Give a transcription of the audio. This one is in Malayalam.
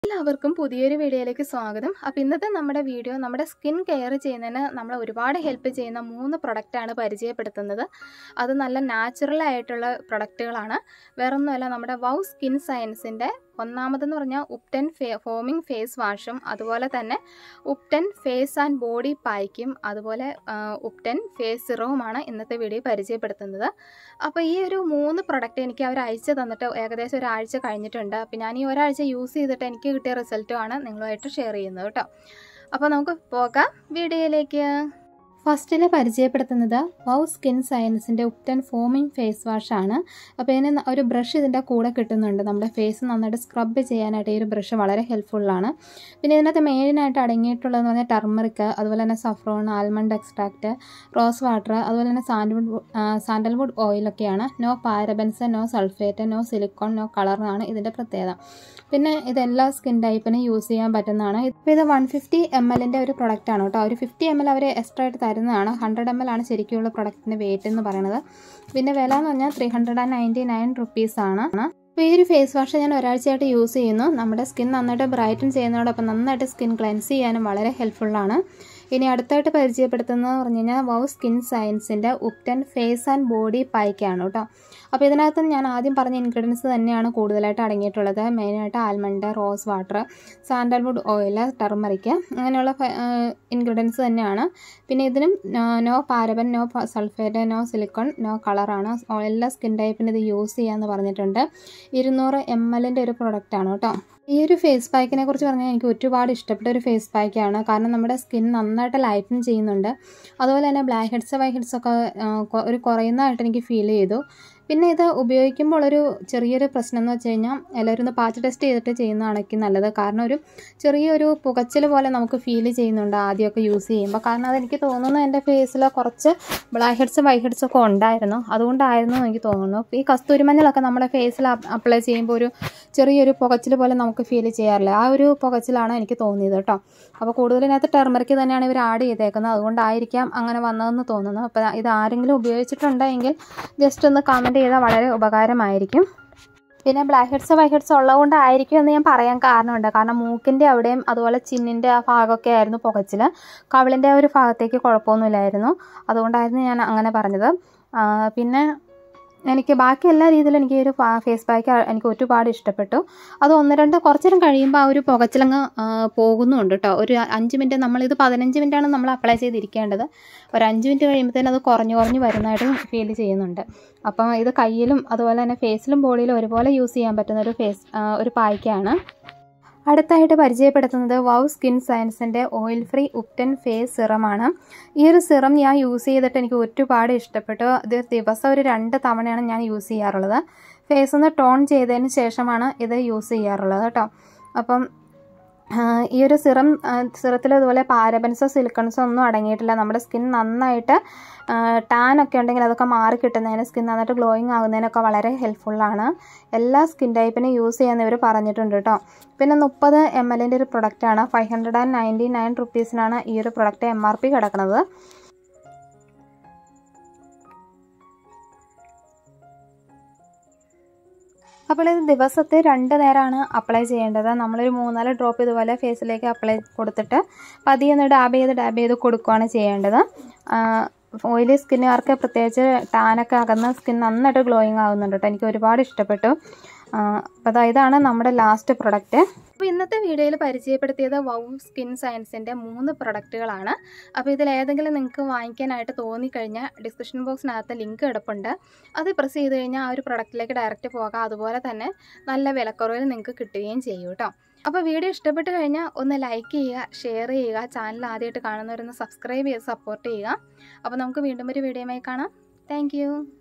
എല്ലാവർക്കും പുതിയൊരു വീഡിയോയിലേക്ക് സ്വാഗതം അപ്പോൾ ഇന്നത്തെ നമ്മുടെ വീഡിയോ നമ്മുടെ സ്കിൻ കെയർ ചെയ്യുന്നതിന് നമ്മളെ ഒരുപാട് ഹെൽപ്പ് ചെയ്യുന്ന മൂന്ന് പ്രൊഡക്റ്റാണ് പരിചയപ്പെടുത്തുന്നത് അത് നല്ല നാച്ചുറൽ ആയിട്ടുള്ള പ്രൊഡക്റ്റുകളാണ് വേറൊന്നുമല്ല നമ്മുടെ വൗ സ്കിൻ സയൻസിൻ്റെ ഒന്നാമതെന്ന് പറഞ്ഞാൽ ഉപ്റ്റൻ ഫേ ഫോമിംഗ് ഫേസ് വാഷും അതുപോലെ തന്നെ ഉപ്റ്റൻ ഫേസ് ആൻഡ് ബോഡി പായ്ക്കും അതുപോലെ ആ, ഉപ്റ്റൻ ഫേസ് സിറവുമാണ് ഇന്നത്തെ വീഡിയോ പരിചയപ്പെടുത്തുന്നത് അപ്പോൾ ഈ ഒരു മൂന്ന് പ്രൊഡക്റ്റ് എനിക്ക് അവർ അയച്ചു തന്നിട്ട് ഏകദേശം ഒരാഴ്ച കഴിഞ്ഞിട്ടുണ്ട് അപ്പോൾ ഞാൻ ഈ ഒരാഴ്ച യൂസ് ചെയ്തിട്ട് എനിക്ക് കിട്ടിയ റിസൾട്ടുമാണ് നിങ്ങളുമായിട്ട് ഷെയർ ചെയ്യുന്നത് കേട്ടോ അപ്പോൾ നമുക്ക് പോകാം വീഡിയോയിലേക്ക് ഫസ്റ്റിൽ പരിചയപ്പെടുത്തുന്നത് വൗ സ്കിൻ സയൻസിൻ്റെ ഉപ്റ്റൻ ഫോമിംഗ് ഫേസ് വാഷാണ് അപ്പോൾ ഇതിന് ന- ഒരു ബ്രഷ് ഇതിൻ്റെ കൂടെ കിട്ടുന്നുണ്ട് നമ്മുടെ ഫേസ് നന്നായിട്ട് സ്ക്രബ് ചെയ്യാനായിട്ട് ഈ ഒരു ബ്രഷ് വളരെ ഹെൽപ്ഫുള്ളാണ് പിന്നെ ഇതിനകത്ത് മെയിനായിട്ട് അടങ്ങിയിട്ടുള്ളതെന്ന് പറഞ്ഞാൽ ടർമറിക് അതുപോലെ തന്നെ saffron almond extract rose water അതുപോലെ തന്നെ സാൻഡൽവുഡ് സാൻഡൽവുഡ് ഓയിലൊക്കെയാണ് no parabens no sulphate no silicone no colour എന്നാണ് ഇതിൻ്റെ പ്രത്യേകത പിന്നെ ഇത് എല്ലാ സ്കിൻ ടൈപ്പിനും യൂസ് ചെയ്യാൻ പറ്റുന്നതാണ് ഇപ്പോൾ ഇത് വൺ ഫിഫ്റ്റി എം എല്ലിൻ്റെ ഒരു പ്രൊഡക്റ്റാണ് കേട്ടോ ഒരു ഫിഫ്റ്റി എം എൽ അവർ എക്സ്ട്രാ ആയിട്ട് തരുന്നതാണ് ഹൺഡ്രഡ് എം എൽ ആണ് ശരിക്കുള്ള പ്രൊഡക്റ്റിൻ്റെ വെയിറ്റ് എന്ന് പറയുന്നത് പിന്നെ വില എന്ന് പറഞ്ഞാൽ three hundred and ninety nine റുപ്പീസാണ് അപ്പോൾ ഈ ഒരു ഫേസ് വാഷ് ഞാൻ ഒരാഴ്ചയായിട്ട് യൂസ് ചെയ്യുന്നു നമ്മുടെ സ്കിൻ നന്നായിട്ട് ബ്രൈറ്റൻ ചെയ്യുന്നതോടൊപ്പം നന്നായിട്ട് സ്കിൻ ക്ലെൻസ് ചെയ്യാനും വളരെ ഹെൽപ്ഫുള്ളാണ് ഇനി അടുത്തായിട്ട് പരിചയപ്പെടുത്തുന്നത് പറഞ്ഞു കഴിഞ്ഞാൽ വൗ സ്കിൻ സയൻസിൻ്റെ ഉപ്റ്റൻ ഫേസ് ആൻഡ് ബോഡി പായ്ക്കാണ് കേട്ടോ അപ്പോൾ ഇതിനകത്ത് ഞാൻ ആദ്യം പറഞ്ഞ ഇൻഗ്രീഡിയൻസ് തന്നെയാണ് കൂടുതലായിട്ട് അടങ്ങിയിട്ടുള്ളത് മെയിനായിട്ട് almond rose water sandalwood oil turmeric അങ്ങനെയുള്ള ഇൻഗ്രീഡിയൻസ് തന്നെയാണ് പിന്നെ ഇതിനും no paraben no sulphate no silicone no കളറാണ് എല്ലാ സ്കിൻ ടൈപ്പിന് ഇത് യൂസ് ചെയ്യാമെന്ന് പറഞ്ഞിട്ടുണ്ട് ഇരുന്നൂറ് എം എല്ലിൻ്റെ ഒരു പ്രൊഡക്റ്റാണ് കേട്ടോ ഈ ഒരു ഫേസ് പാക്കിനെ കുറിച്ച് പറഞ്ഞാൽ എനിക്ക് ഒരുപാട് ഇഷ്ടപ്പെട്ട ഒരു ഫേസ് പാക്കാണ് കാരണം നമ്മുടെ സ്കിൻ നന്നായിട്ട് ലൈറ്റൻ ചെയ്യുന്നുണ്ട് അതുപോലെ തന്നെ ബ്ലാക്ക് ഹെഡ്സ് വൈറ്റ് ഹെഡ്സ് ഒക്കെ ആ, കൊ- ഒരു കുറയുന്നതായിട്ട് എനിക്ക് ഫീൽ ചെയ്തു പിന്നെ ഇത് ഉപയോഗിക്കുമ്പോൾ ഒരു ചെറിയൊരു പ്രശ്നം എന്ന് വെച്ച് കഴിഞ്ഞാൽ എല്ലാവരും ഒന്ന് പാച്ച് ടെസ്റ്റ് ചെയ്തിട്ട് ചെയ്യുന്നതാണ് എനിക്ക് നല്ലത് കാരണം ഒരു ചെറിയൊരു പുകച്ചിൽ പോലെ നമുക്ക് ഫീൽ ചെയ്യുന്നുണ്ട് ആദ്യമൊക്കെ യൂസ് ചെയ്യുമ്പോൾ കാരണം അതെനിക്ക് തോന്നുന്നു എൻ്റെ ഫേസിൽ കുറച്ച് ബ്ലാക്ക് ഹെഡ്സ് വൈറ്റ് ഹെഡ്സ് ഒക്കെ ഉണ്ടായിരുന്നു അതുകൊണ്ടായിരുന്നു എന്ന് എനിക്ക് തോന്നുന്നു ഈ കസ്തൂരി മഞ്ഞളൊക്കെ നമ്മുടെ ഫേസിൽ അപ്ലൈ ചെയ്യുമ്പോൾ ഒരു ചെറിയൊരു പുകച്ചിൽ പോലെ നമുക്ക് ഫീൽ ചെയ്യാറില്ല ആ ഒരു പുകച്ചിലാണ് എനിക്ക് തോന്നിയത് കേട്ടോ അപ്പോൾ കൂടുതലിനകത്ത് ടെർമറിക്ക് തന്നെയാണ് ഇവർ ആഡ് ചെയ്തേക്കുന്നത് അതുകൊണ്ടായിരിക്കാം അങ്ങനെ വന്നതെന്ന് തോന്നുന്നു അപ്പോൾ ഇത് ആരെങ്കിലും ഉപയോഗിച്ചിട്ടുണ്ടെങ്കിൽ ജസ്റ്റ് ഒന്ന് കമൻറ്റ് ചെയ്താൽ വളരെ ഉപകാരമായിരിക്കും പിന്നെ ബ്ലാക്ക് ഹെഡ്സ് വൈറ്റ് ഹെഡ്സ് ഉള്ളതുകൊണ്ടായിരിക്കും എന്ന് ഞാൻ പറയാൻ കാരണമുണ്ട് കാരണം മൂക്കിൻ്റെ അവിടെയും അതുപോലെ ചിന്നിൻ്റെ ആ ഭാഗമൊക്കെ ആയിരുന്നു പുകച്ചിൽ കവിളിൻ്റെ ആ ഒരു ഭാഗത്തേക്ക് കുഴപ്പമൊന്നുമില്ലായിരുന്നു അതുകൊണ്ടായിരുന്നു ഞാൻ അങ്ങനെ പറഞ്ഞത് ആ, പിന്നെ എനിക്ക് ബാക്കി എല്ലാ രീതിയിലും എനിക്ക് ഈ ഒരു ഫേസ് പാക്ക് എനിക്ക് ഒരുപാട് ഇഷ്ടപ്പെട്ടു അത് ഒന്ന് രണ്ട് കുറച്ച് നേരം കഴിയുമ്പോൾ ആ ഒരു പുകച്ചിലങ്ങ് ആ, പോകുന്നുണ്ട് കേട്ടോ ഒരു അഞ്ച് മിനിറ്റ് നമ്മളിത് പതിനഞ്ച് മിനിറ്റാണ് നമ്മൾ അപ്ലൈ ചെയ്തിരിക്കേണ്ടത് ഒരു അഞ്ച് മിനിറ്റ് കഴിയുമ്പോഴത്തേനും അത് കുറഞ്ഞു കുറഞ്ഞ് വരുന്നതായിട്ട് ഫീൽ ചെയ്യുന്നുണ്ട് അപ്പം ഇത് കയ്യിലും അതുപോലെ തന്നെ ഫേസിലും ബോഡിയിലും ഒരുപോലെ യൂസ് ചെയ്യാൻ പറ്റുന്ന ഒരു ഫേസ് ആ, ഒരു പായ്ക്കാണ് അടുത്തായിട്ട് പരിചയപ്പെടുത്തുന്നത് വൗ സ്കിൻ സയൻസിൻ്റെ ഓയിൽ ഫ്രീ ഉപ്റ്റൻ ഫേസ് സിറമാണ് ഈ ഒരു സിറം ഞാൻ യൂസ് ചെയ്തിട്ട് എനിക്ക് ഒരുപാട് ഇഷ്ടപ്പെട്ടു ഇത് ദിവസം ഒരു രണ്ട് തവണയാണ് ഞാൻ യൂസ് ചെയ്യാറുള്ളത് ഫേസ് ഒന്ന് ടോൺ ചെയ്തതിന് ശേഷമാണ് ഇത് യൂസ് ചെയ്യാറുള്ളത് കേട്ടോ അപ്പം ആ, ഈ ഒരു സിറം സിറത്തിൽ ഇതുപോലെ പാരബൻസോ സിലിക്കൺസോ ഒന്നും അടങ്ങിയിട്ടില്ല നമ്മുടെ സ്കിൻ നന്നായിട്ട് ടാൻ ഒക്കെ ഉണ്ടെങ്കിൽ അതൊക്കെ മാറി കിട്ടുന്നതിന് സ്കിൻ നന്നായിട്ട് ഗ്ലോയിങ് ആകുന്നതിനൊക്കെ വളരെ ഹെൽപ്ഫുള്ളാണ് എല്ലാ സ്കിൻ ടൈപ്പിനും യൂസ് ചെയ്യാമെന്ന് ഇവർ പറഞ്ഞിട്ടുണ്ട് കേട്ടോ പിന്നെ മുപ്പത് എം എല്ലിൻ്റെ ഒരു പ്രൊഡക്റ്റാണ് five hundred and ninety nine റുപ്പീസിനാണ് ഈ ഒരു പ്രൊഡക്റ്റ് എം ആർ പി കിടക്കുന്നത് അപ്പോൾ ഇത് ദിവസത്തെ രണ്ട് നേരമാണ് അപ്ലൈ ചെയ്യേണ്ടത് നമ്മളൊരു മൂന്നാല് ഡ്രോപ്പ് ഇതുപോലെ ഫേസിലേക്ക് അപ്ലൈ കൊടുത്തിട്ട് പതിയെ ഒന്ന് ഡാബ് ചെയ്ത് ഡാബ് ചെയ്ത് കൊടുക്കുകയാണ് ചെയ്യേണ്ടത് ഓയിലി സ്കിന്നുകാർക്ക് പ്രത്യേകിച്ച് ടാനൊക്കെ അകന്ന സ്കിൻ നന്നായിട്ട് ഗ്ലോയിങ് ആകുന്നുണ്ട് കേട്ടോ എനിക്ക് ഒരുപാട് ഇഷ്ടപ്പെട്ടു അപ്പോൾ അതാ ഇതാണ് നമ്മുടെ ലാസ്റ്റ് പ്രൊഡക്റ്റ് അപ്പോൾ ഇന്നത്തെ വീഡിയോയിൽ പരിചയപ്പെടുത്തിയത് വൗ സ്കിൻ സയൻസിൻ്റെ മൂന്ന് പ്രൊഡക്റ്റുകളാണ് അപ്പോൾ ഇതിൽ ഏതെങ്കിലും നിങ്ങൾക്ക് വാങ്ങിക്കാനായിട്ട് തോന്നിക്കഴിഞ്ഞാൽ ഡിസ്ക്രിപ്ഷൻ ബോക്സിനകത്ത് ലിങ്ക് കിടപ്പുണ്ട് അത് പ്രസ് ചെയ്ത് കഴിഞ്ഞാൽ ആ ഒരു പ്രൊഡക്റ്റിലേക്ക് ഡയറക്റ്റ് പോകാം അതുപോലെ തന്നെ നല്ല വിലക്കുറവിൽ നിങ്ങൾക്ക് കിട്ടുകയും ചെയ്യും കേട്ടോ അപ്പോൾ വീഡിയോ ഇഷ്ടപ്പെട്ട് കഴിഞ്ഞാൽ ഒന്ന് ലൈക്ക് ചെയ്യുക ഷെയർ ചെയ്യുക ചാനൽ ആദ്യമായിട്ട് കാണുന്നവരൊന്ന് സബ്സ്ക്രൈബ് ചെയ്ത് സപ്പോർട്ട് ചെയ്യുക അപ്പോൾ നമുക്ക് വീണ്ടും ഒരു വീഡിയോയുമായി കാണാം താങ്ക്